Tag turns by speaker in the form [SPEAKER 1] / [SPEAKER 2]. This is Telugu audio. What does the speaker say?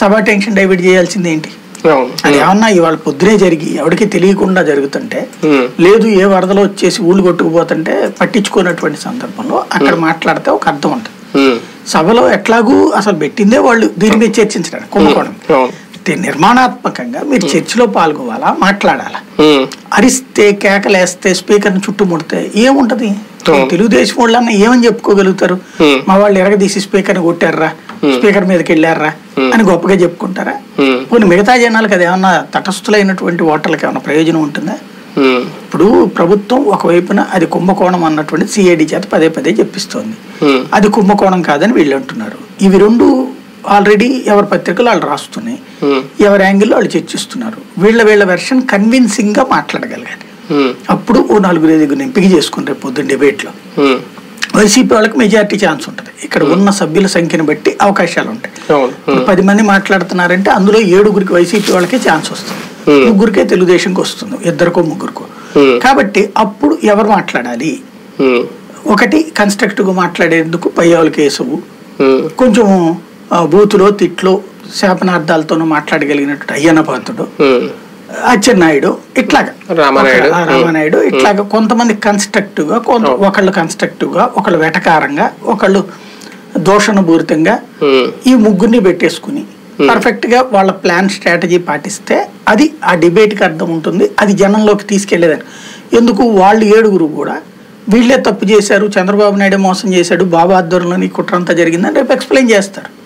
[SPEAKER 1] సభ టెన్షన్ డైవర్ట్ చేయాల్సింది ఏంటి
[SPEAKER 2] అవును
[SPEAKER 1] అది ఏమన్నా ఇవాళ పొద్దునే జరిగి ఎవరికి తెలియకుండా జరుగుతుంటే
[SPEAKER 2] ఉమ్,
[SPEAKER 1] లేదు ఏ వరదలో వచ్చేసి ఊళ్ళు కొట్టుకుపోతుంటే పట్టించుకున్నటువంటి సందర్భంలో అక్కడ మాట్లాడితే ఒక అర్థం ఉంటుంది
[SPEAKER 2] ఉమ్,
[SPEAKER 1] సభలో ఎట్లాగూ అసలు పెట్టిందే వాళ్ళు దీని మీద చర్చించడానికి కుంభకోణం
[SPEAKER 2] అవును
[SPEAKER 1] ఇది నిర్మాణాత్మకంగా మీరు చర్చలో పాల్గొవాలా మాట్లాడాలా
[SPEAKER 2] ఉమ్,
[SPEAKER 1] అరిస్తే కేకలేస్తే స్పీకర్ని చుట్టుముడితే ఏముంటది
[SPEAKER 2] అవును.
[SPEAKER 1] తెలుగుదేశం వాళ్ళన్నా ఏమని చెప్పుకోగలుగుతారు
[SPEAKER 2] Hmm.
[SPEAKER 1] మా వాళ్ళు ఎరగదీసి స్పీకర్ని కొట్టారా స్పీకర్ మీదకి వెళ్ళారా అని గొప్పగా చెప్పుకుంటారా
[SPEAKER 2] ఉమ్,
[SPEAKER 1] పోనీ మిగతా జనాలకు అది ఏమన్నా తటస్థులైనటువంటి ఓటర్లకు ఏమన్నా ప్రయోజనం ఉంటుందా
[SPEAKER 2] ఉమ్,
[SPEAKER 1] ఇప్పుడు ప్రభుత్వం ఒకవైపున అది కుంభకోణం అన్నటువంటి సిఐడి చేత పదే పదే చెప్పిస్తోంది
[SPEAKER 2] ఉమ్,
[SPEAKER 1] అది కుంభకోణం కాదని వీళ్ళు అంటున్నారు ఇవి రెండు ఆల్రెడీ ఎవరి పత్రికలు వాళ్ళు రాస్తున్నాయి
[SPEAKER 2] ఉమ్,
[SPEAKER 1] ఎవరి యాంగిల్లో వాళ్ళు చర్చిస్తున్నారు వీళ్ళ వీళ్ళ వెర్షన్ కన్విన్సింగ్ గా మాట్లాడగలగాలి
[SPEAKER 2] ఉమ్,
[SPEAKER 1] అప్పుడు ఓ నలుగురు ఐదుగురు ఎంపిక చేసుకుంటారు పొద్దున్న డిబేట్లో
[SPEAKER 2] ఉమ్,
[SPEAKER 1] వైసీపీ వాళ్ళకి మెజారిటీ ఛాన్స్ ఉంటుంది ఇక్కడ ఉన్న సభ్యుల సంఖ్యను బట్టి అవకాశాలు ఉంటాయి
[SPEAKER 2] అవును
[SPEAKER 1] ఇప్పుడు పది మంది మాట్లాడుతున్నారంటే అందులో ఏడుగురికి వైసీపీ వాళ్ళకే ఛాన్స్ వస్తుంది
[SPEAKER 2] Hmm.
[SPEAKER 1] ముగ్గురికే తెలుగుదేశంకి వస్తుంది ఇద్దరికో ముగ్గురికో
[SPEAKER 2] Hmm.
[SPEAKER 1] కాబట్టి అప్పుడు ఎవరు మాట్లాడాలి
[SPEAKER 2] ఉమ్,
[SPEAKER 1] ఒకటి కన్స్ట్రక్టివ్గా మాట్లాడేందుకు పయ్యావుల కేశవు
[SPEAKER 2] ఉమ్,
[SPEAKER 1] కొంచెం ఆ, బూతులో తిట్లో శాపనార్థాలతోనూ మాట్లాడగలిగినట్టు అయ్యన్న పాత్రుడు
[SPEAKER 2] ఉమ్,
[SPEAKER 1] అచ్చెన్నాయుడు ఇట్లాగా
[SPEAKER 2] రామానాయుడు.
[SPEAKER 1] ఒక- ఆ, రామానాయుడు ఇట్లాగా కొంతమంది కన్స్ట్రక్టివ్ గా కొంత ఒకళ్ళు కన్స్ట్రక్టివ్ గా ఒకళ్ళు వెటకారంగా ఒకళ్ళు దోషణపూరితంగా
[SPEAKER 2] ఉమ్,
[SPEAKER 1] ఈ ముగ్గురిని పెట్టేసుకుని పర్ఫెక్ట్ గా వాళ్ళ ప్లాన్ స్ట్రాటజీ పాటిస్తే అది ఆ డిబేట్ కి అర్థం ఉంటుంది అది జనంలోకి తీసుకెళ్లేదని ఎందుకు వాళ్ళు ఏడుగురు కూడా వీళ్ళే తప్పు చేశారు చంద్రబాబు నాయుడు మోసం చేశాడు బాబా ఆధ్వర్యంలో ఈ కుట్రంతా జరిగిందని రేపు ఎక్స్ప్లెయిన్ చేస్తారు